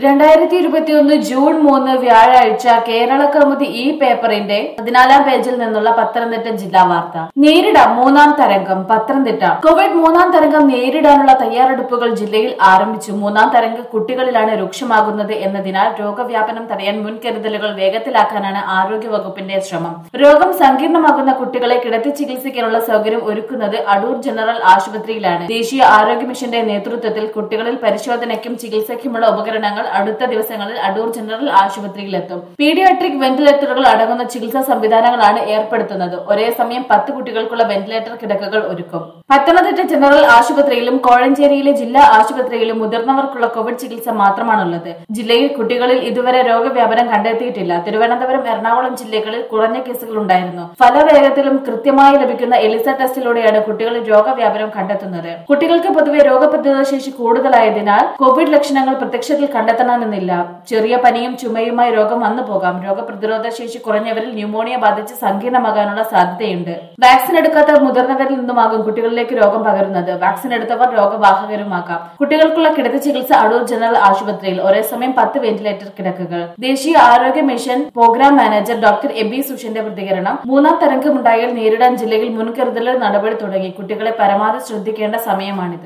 രണ്ടായിരത്തി ഇരുപത്തിയൊന്ന് ജൂൺ മൂന്ന് വ്യാഴാഴ്ച കേരള കൗമുദി ഈ പേപ്പറിന്റെ പതിനാലാം പേജിൽ നിന്നുള്ള പത്തനംതിട്ട ജില്ലാ വാർത്ത നേരിടാം മൂന്നാം തരംഗം പത്തനംതിട്ട കോവിഡ് മൂന്നാം തരംഗം നേരിടാനുള്ള തയ്യാറെടുപ്പുകൾ ജില്ലയിൽ ആരംഭിച്ചു മൂന്നാം തരംഗം കുട്ടികളിലാണ് രൂക്ഷമാകുന്നത് എന്നതിനാൽ രോഗവ്യാപനം തടയാൻ മുൻകരുതലുകൾ വേഗത്തിലാക്കാനാണ് ആരോഗ്യ വകുപ്പിന്റെ ശ്രമം രോഗം സങ്കീർണമാകുന്ന കുട്ടികളെ കിടത്തി ചികിത്സിക്കാനുള്ള സൗകര്യം ഒരുക്കുന്നത് അടൂർ ജനറൽ ആശുപത്രിയിലാണ് ദേശീയ ആരോഗ്യ മിഷന്റെ നേതൃത്വത്തിൽ കുട്ടികളിൽ പരിശോധനയ്ക്കും ചികിത്സയ്ക്കുമുള്ള ഉപകരണങ്ങൾ അടുത്ത ദിവസങ്ങളിൽ അടൂർ ജനറൽ ആശുപത്രിയിലെത്തും പീഡിയാട്രിക് വെന്റിലേറ്ററുകൾ അടങ്ങുന്ന ചികിത്സാ സംവിധാനങ്ങളാണ് ഏർപ്പെടുത്തുന്നത് ഒരേ സമയം പത്ത് കുട്ടികൾക്കുള്ള വെന്റിലേറ്റർ കിടക്കകൾ ഒരുക്കും പത്തനംതിട്ട ജനറൽ ആശുപത്രിയിലും കോഴഞ്ചേരിയിലെ ജില്ലാ ആശുപത്രിയിലും മുതിർന്നവർക്കുള്ള കോവിഡ് ചികിത്സ മാത്രമാണുള്ളത് ജില്ലയിൽ കുട്ടികളിൽ ഇതുവരെ രോഗവ്യാപനം കണ്ടെത്തിയിട്ടില്ല തിരുവനന്തപുരം എറണാകുളം ജില്ലകളിൽ കുറഞ്ഞ കേസുകൾ ഉണ്ടായിരുന്നു ഫലവേഗത്തിലും കൃത്യമായി ലഭിക്കുന്ന എലിസ ടെസ്റ്റിലൂടെയാണ് കുട്ടികളിൽ രോഗവ്യാപനം കണ്ടെത്തുന്നത് കുട്ടികൾക്ക് പൊതുവെ രോഗപ്രതിരോധ ശേഷി കൂടുതലായതിനാൽ കോവിഡ് ലക്ഷണങ്ങൾ പ്രത്യക്ഷത്തിൽ കണ്ടെത്തണമെന്നില്ല ചെറിയ പനിയും ചുമയുമായി രോഗം വന്നു പോകാം രോഗപ്രതിരോധ ശേഷി കുറഞ്ഞവരിൽ ന്യൂമോണിയ ബാധിച്ച് സങ്കീർണമാകാനുള്ള സാധ്യതയുണ്ട് വാക്സിൻ എടുക്കാത്ത മുതിർന്നവരിൽ നിന്നുമാകും കുട്ടികളിലേക്ക് രോഗം പകരുന്നത് വാക്സിൻ എടുത്തവർ രോഗവാഹകരുമാകാം കുട്ടികൾക്കുള്ള കിടത്തി ചികിത്സ അടൂർ ജനറൽ ആശുപത്രിയിൽ ഒരേ സമയം പത്ത് വെന്റിലേറ്റർ കിടക്കകൾ ദേശീയ ആരോഗ്യ mission programme manager doctor Abi സുഷന്റെ പ്രതികരണം മൂന്നാം തരംഗമുണ്ടായാൽ നേരിടാൻ ജില്ലയിൽ മുൻകരുതൽ നടപടി തുടങ്ങി കുട്ടികളെ പരമാവധി ശ്രദ്ധിക്കേണ്ട സമയമാണിത്